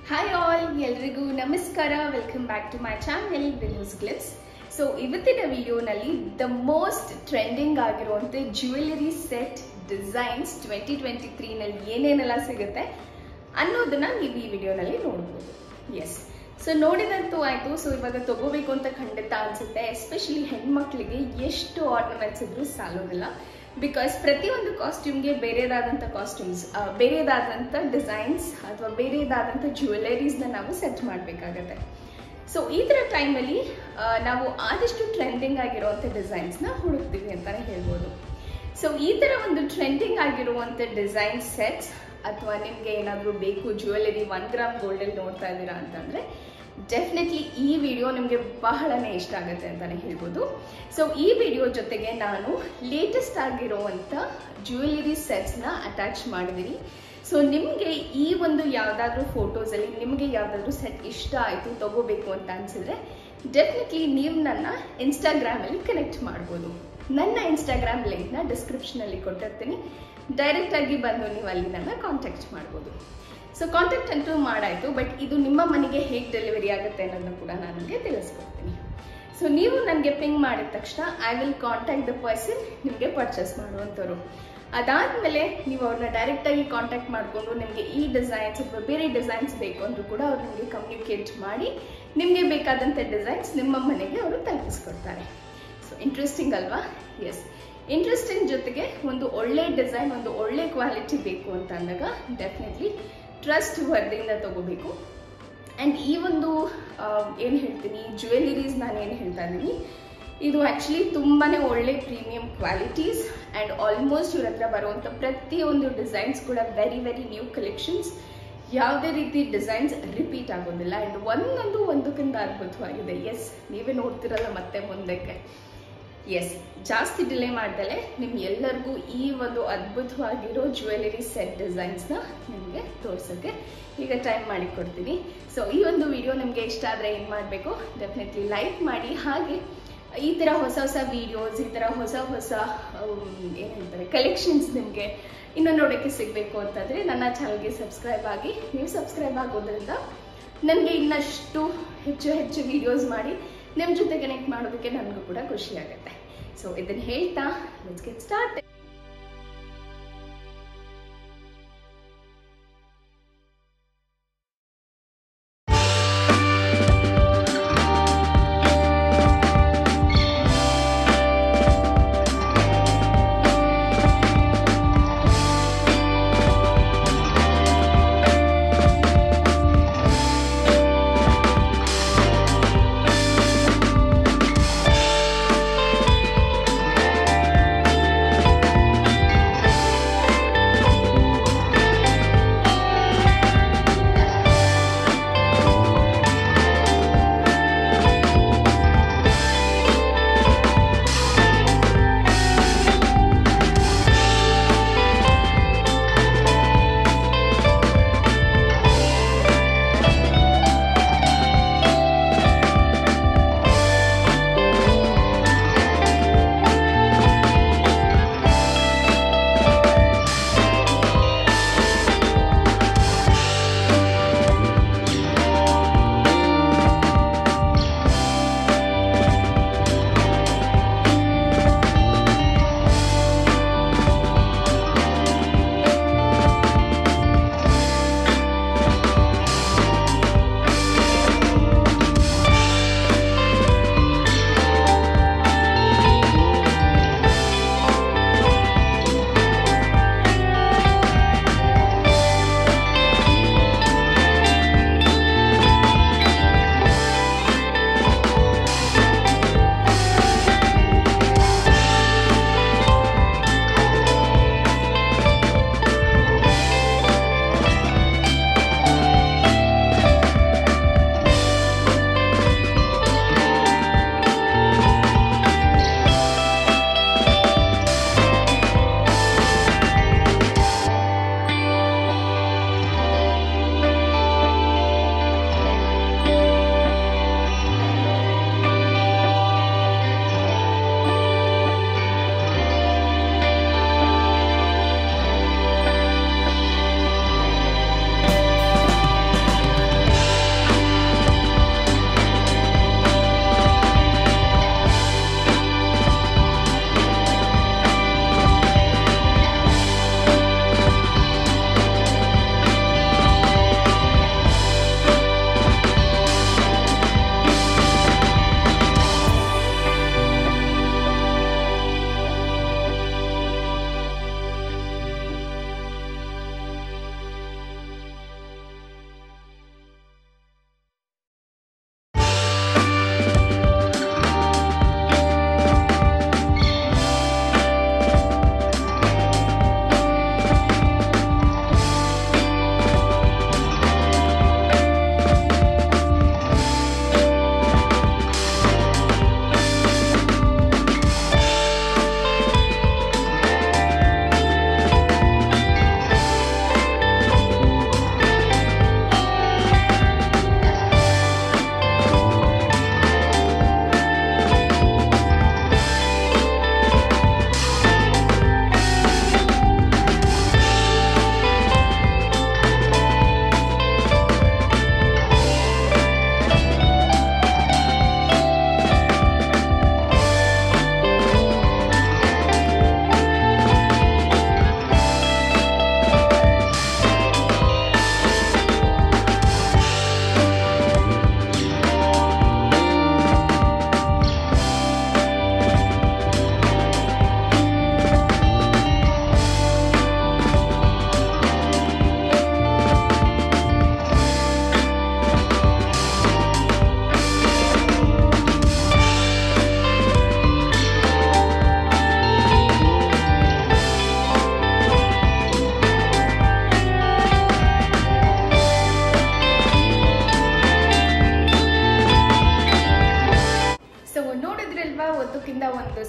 hi all ಎಲ್ರಿಗೂ ನಮಸ್ಕಾರ welcome back to my channel ವಿನ್ಯೂಸ್ ಗ್ಲಿಪ್ಸ್ ಸೊ ಇವತ್ತಿನ ವಿಡಿಯೋನಲ್ಲಿ ದ ಮೋಸ್ಟ್ ಟ್ರೆಂಡಿಂಗ್ ಆಗಿರುವಂಥ jewellery set designs twenty twenty ತ್ರೀನಲ್ಲಿ ಏನೇನೆಲ್ಲ ಸಿಗುತ್ತೆ ಅನ್ನೋದನ್ನ ನೀವು ಈ ವಿಡಿಯೋನಲ್ಲಿ ನೋಡ್ಬೋದು ಎಸ್ ಸೊ ನೋಡಿದಂತೂ ಆಯ್ತು ಸೊ ಇವಾಗ ತಗೋಬೇಕು ಅಂತ ಖಂಡಿತ ಅನ್ಸುತ್ತೆ ಎಸ್ಪೆಷಲಿ ಹೆಣ್ಮಕ್ಳಿಗೆ ಎಷ್ಟು ಆರ್ನಮೆಂಟ್ಸ್ ಇದ್ರೂ ಸಾಲೋದಿಲ್ಲ ಬಿಕಾಸ್ ಪ್ರತಿಯೊಂದು ಕಾಸ್ಟ್ಯೂಮ್ಗೆ ಬೇರೆದಾದಂಥ ಕಾಸ್ಟ್ಯೂಮ್ಸ್ ಬೇರೆದಾದಂಥ ಡಿಸೈನ್ಸ್ ಅಥವಾ ಬೇರೆದಾದಂಥ ಜ್ಯುವೆಲರೀಸ್ನ ನಾವು ಸೆಟ್ ಮಾಡಬೇಕಾಗತ್ತೆ ಸೊ ಈ ಥರ ಟೈಮಲ್ಲಿ ನಾವು ಆದಷ್ಟು ಟ್ರೆಂಡಿಂಗ್ ಆಗಿರುವಂಥ ಡಿಸೈನ್ಸ್ನ ಹುಡುಕ್ತೀವಿ ಅಂತಲೇ ಹೇಳ್ಬೋದು ಸೊ ಈ ಥರ ಒಂದು ಟ್ರೆಂಡಿಂಗ್ ಆಗಿರುವಂಥ ಡಿಸೈನ್ ಸೆಟ್ಸ್ ಅಥವಾ ನಿಮಗೆ ಏನಾದರೂ ಬೇಕು ಜ್ಯುವೆಲರಿ ಒನ್ ಗ್ರಾಮ್ ಗೋಲ್ಡಲ್ಲಿ ನೋಡ್ತಾ ಇದ್ದೀರಾ ಅಂತಂದರೆ ಡೆಫಿನೆಟ್ಲಿ ಈ ವಿಡಿಯೋ ನಿಮಗೆ ಬಹಳನೇ ಇಷ್ಟ ಆಗುತ್ತೆ ಅಂತಲೇ ಹೇಳ್ಬೋದು ಸೊ ಈ ವಿಡಿಯೋ ಜೊತೆಗೆ ನಾನು ಲೇಟೆಸ್ಟ್ ಆಗಿರುವಂಥ ಜ್ಯುವೆಲರಿ ಸೆಟ್ಸ್ನ ಅಟ್ಯಾಚ್ ಮಾಡಿದ್ದೀನಿ ಸೊ ನಿಮಗೆ ಈ ಒಂದು ಯಾವುದಾದ್ರೂ ಫೋಟೋಸಲ್ಲಿ ನಿಮಗೆ ಯಾವುದಾದ್ರೂ ಸೆಟ್ ಇಷ್ಟ ಆಯಿತು ತಗೋಬೇಕು ಅಂತ ಅನಿಸಿದ್ರೆ ಡೆಫಿನೆಟ್ಲಿ ನೀವು ನನ್ನ ಇನ್ಸ್ಟಾಗ್ರಾಮಲ್ಲಿ ಕನೆಕ್ಟ್ ಮಾಡ್ಬೋದು ನನ್ನ ಇನ್ಸ್ಟಾಗ್ರಾಮ್ ಲಿಂಕ್ನ ಡಿಸ್ಕ್ರಿಪ್ಷನಲ್ಲಿ ಕೊಟ್ಟಿರ್ತೀನಿ ಡೈರೆಕ್ಟಾಗಿ ಬಂದು ನೀವು ಅಲ್ಲಿ ನನ್ನ ಕಾಂಟ್ಯಾಕ್ಟ್ ಮಾಡ್ಬೋದು ಸೊ ಕಾಂಟ್ಯಾಕ್ಟ್ ಅಂತೂ ಮಾಡಾಯಿತು ಬಟ್ ಇದು ನಿಮ್ಮ ಮನೆಗೆ ಹೇಗೆ ಡೆಲಿವರಿ ಆಗುತ್ತೆ ಅನ್ನೋದನ್ನ ಕೂಡ ನಾನು ನಿಮಗೆ ತಿಳಿಸ್ಕೊಡ್ತೀನಿ ಸೊ ನೀವು ನನಗೆ ಪಿಂಗ್ ಮಾಡಿದ ತಕ್ಷಣ I will contact the person ನಿಮಗೆ ಪರ್ಚೇಸ್ ಮಾಡುವಂಥವ್ರು ಅದಾದಮೇಲೆ ನೀವು ಅವ್ರನ್ನ ಡೈರೆಕ್ಟಾಗಿ ಕಾಂಟ್ಯಾಕ್ಟ್ ಮಾಡಿಕೊಂಡು ನಿಮಗೆ ಈ ಡಿಸೈನ್ಸ್ ಅಥವಾ ಬೇರೆ ಡಿಸೈನ್ಸ್ ಬೇಕು ಅಂದರೂ ಕೂಡ ಅವ್ರು ನಿಮಗೆ ಕಮ್ಯುನಿಕೇಟ್ ಮಾಡಿ ನಿಮಗೆ ಬೇಕಾದಂಥ ಡಿಸೈನ್ಸ್ ನಿಮ್ಮ ಮನೆಗೆ ಅವರು ತಲುಪಿಸ್ಕೊಡ್ತಾರೆ ಸೊ ಇಂಟ್ರೆಸ್ಟಿಂಗ್ ಅಲ್ವಾ ಎಸ್ ಇಂಟ್ರೆಸ್ಟಿಂಗ್ ಜೊತೆಗೆ ಒಂದು ಒಳ್ಳೆ ಡಿಸೈನ್ ಒಂದು ಒಳ್ಳೆ ಕ್ವಾಲಿಟಿ ಬೇಕು ಅಂತ ಅಂದಾಗ ಡೆಫಿನೆಟ್ಲಿ ಟ್ರಸ್ಟ್ ವರ್ದಿಂದ ತಗೋಬೇಕು ಆ್ಯಂಡ್ ಈ ಒಂದು ಏನು ಹೇಳ್ತೀನಿ ಜ್ಯುವೆಲರೀಸ್ ನಾನು ಏನು ಹೇಳ್ತಾ ಇದ್ದೀನಿ ಇದು ಆ್ಯಕ್ಚುಲಿ ತುಂಬಾ ಒಳ್ಳೆ ಪ್ರೀಮಿಯಂ ಕ್ವಾಲಿಟೀಸ್ ಆ್ಯಂಡ್ ಆಲ್ಮೋಸ್ಟ್ ಇವ್ರ ಹತ್ರ ಬರುವಂಥ ಪ್ರತಿಯೊಂದು ಡಿಸೈನ್ಸ್ ಕೂಡ ವೆರಿ ವೆರಿ ನ್ಯೂ ಕಲೆಕ್ಷನ್ಸ್ ಯಾವುದೇ ರೀತಿ ಡಿಸೈನ್ಸ್ ರಿಪೀಟ್ ಆಗೋದಿಲ್ಲ ಆ್ಯಂಡ್ ಒಂದೊಂದು ಒಂದಕ್ಕಿಂತ ಅದ್ಭುತವಾಗಿದೆ ಎಸ್ ನೀವೇ ನೋಡ್ತಿರಲ್ಲ ಮತ್ತೆ ಮುಂದಕ್ಕೆ ಎಸ್ ಜಾಸ್ತಿ ಡಿಲೇ ಮಾಡ್ದಲೆ ನಿಮ್ಗೆ ಎಲ್ಲರಿಗೂ ಈ ಒಂದು ಅದ್ಭುತವಾಗಿರೋ ಜ್ಯುವೆಲರಿ ಸೆಟ್ ಡಿಸೈನ್ಸ್ನ ನಿಮಗೆ ತೋರ್ಸೋಕ್ಕೆ ಈಗ ಟೈಮ್ ಮಾಡಿ ಕೊಡ್ತೀನಿ ಸೊ ಈ ಒಂದು ವಿಡಿಯೋ ನಿಮಗೆ ಇಷ್ಟ ಆದರೆ ಏನು ಮಾಡಬೇಕು ಡೆಫಿನೆಟ್ಲಿ ಲೈಕ್ ಮಾಡಿ ಹಾಗೆ ಈ ಥರ ಹೊಸ ಹೊಸ ವಿಡಿಯೋಸ್ ಈ ಥರ ಹೊಸ ಹೊಸ ಏನು ಹೇಳ್ತಾರೆ ಕಲೆಕ್ಷನ್ಸ್ ನಿಮಗೆ ಇನ್ನೂ ನೋಡೋಕ್ಕೆ ಸಿಗಬೇಕು ಅಂತಂದರೆ ನನ್ನ ಚಾನಲ್ಗೆ ಸಬ್ಸ್ಕ್ರೈಬ್ ಆಗಿ ನೀವು ಸಬ್ಸ್ಕ್ರೈಬ್ ಆಗೋದ್ರಿಂದ ನನಗೆ ಇನ್ನಷ್ಟು ಹೆಚ್ಚು ಹೆಚ್ಚು ವಿಡಿಯೋಸ್ ಮಾಡಿ ನಿಮ್ಮ ಜೊತೆ ಕನೆಕ್ಟ್ ಮಾಡೋದಕ್ಕೆ ನನಗೂ ಕೂಡ ಖುಷಿ ಆಗುತ್ತೆ ಸೊ ಇದನ್ನು ಹೇಳ್ತಾ ಲೆಟ್ಸ್ ಗೆಟ್ ಸ್ಟಾರ್ಟ್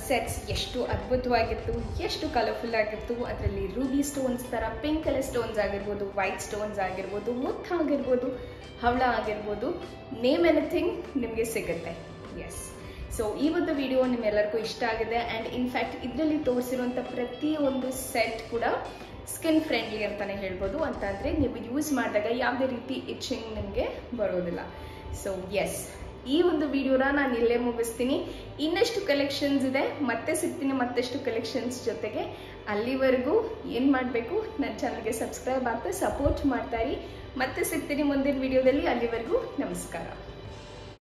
ಸೆಟ್ಸ್ ಎಷ್ಟು ಅದ್ಭುತವಾಗಿತ್ತು ಎಷ್ಟು ಕಲರ್ಫುಲ್ ಆಗಿತ್ತು ಅದರಲ್ಲಿ ರೂಬಿ ಸ್ಟೋನ್ಸ್ ಥರ ಪಿಂಕ್ ಕಲರ್ ಸ್ಟೋನ್ಸ್ ಆಗಿರ್ಬೋದು ವೈಟ್ ಸ್ಟೋನ್ಸ್ ಆಗಿರ್ಬೋದು ಮುತ್ತು ಆಗಿರ್ಬೋದು ಹವಳ ಆಗಿರ್ಬೋದು ನೇಮ್ ಎನಿಥಿಂಗ್ ನಿಮಗೆ ಸಿಗುತ್ತೆ ಎಸ್ ಸೊ ಈ ಒಂದು ವಿಡಿಯೋ ನಿಮ್ಮೆಲ್ಲರಿಗೂ ಇಷ್ಟ ಆಗಿದೆ ಆ್ಯಂಡ್ ಇನ್ಫ್ಯಾಕ್ಟ್ ಇದರಲ್ಲಿ ತೋರಿಸಿರುವಂಥ ಪ್ರತಿಯೊಂದು ಸೆಟ್ ಕೂಡ ಸ್ಕಿನ್ ಫ್ರೆಂಡ್ಲಿ ಅಂತಲೇ ಹೇಳ್ಬೋದು ಅಂತಂದರೆ ನೀವು ಯೂಸ್ ಮಾಡಿದಾಗ ಯಾವುದೇ ರೀತಿ ಇಚ್ಚಿಂಗ್ ನಿಮಗೆ ಬರೋದಿಲ್ಲ ಸೊ ಎಸ್ ಈ ಒಂದು ವಿಡಿಯೋನ ನಾನು ಇಲ್ಲೇ ಮುಗಿಸ್ತೀನಿ ಇನ್ನಷ್ಟು ಕಲೆಕ್ಷನ್ಸ್ ಇದೆ ಮತ್ತೆ ಸಿಗ್ತೀನಿ ಮತ್ತಷ್ಟು ಕಲೆಕ್ಷನ್ಸ್ ಜೊತೆಗೆ ಅಲ್ಲಿವರೆಗೂ ಏನು ಮಾಡಬೇಕು ನನ್ನ ಚಾನಲ್ಗೆ ಸಬ್ಸ್ಕ್ರೈಬ್ ಆಗ್ತಾ ಸಪೋರ್ಟ್ ಮಾಡ್ತಾ ಇರಿ ಮತ್ತೆ ಸಿಗ್ತೀನಿ ಮುಂದಿನ ವಿಡಿಯೋದಲ್ಲಿ ಅಲ್ಲಿವರೆಗೂ ನಮಸ್ಕಾರ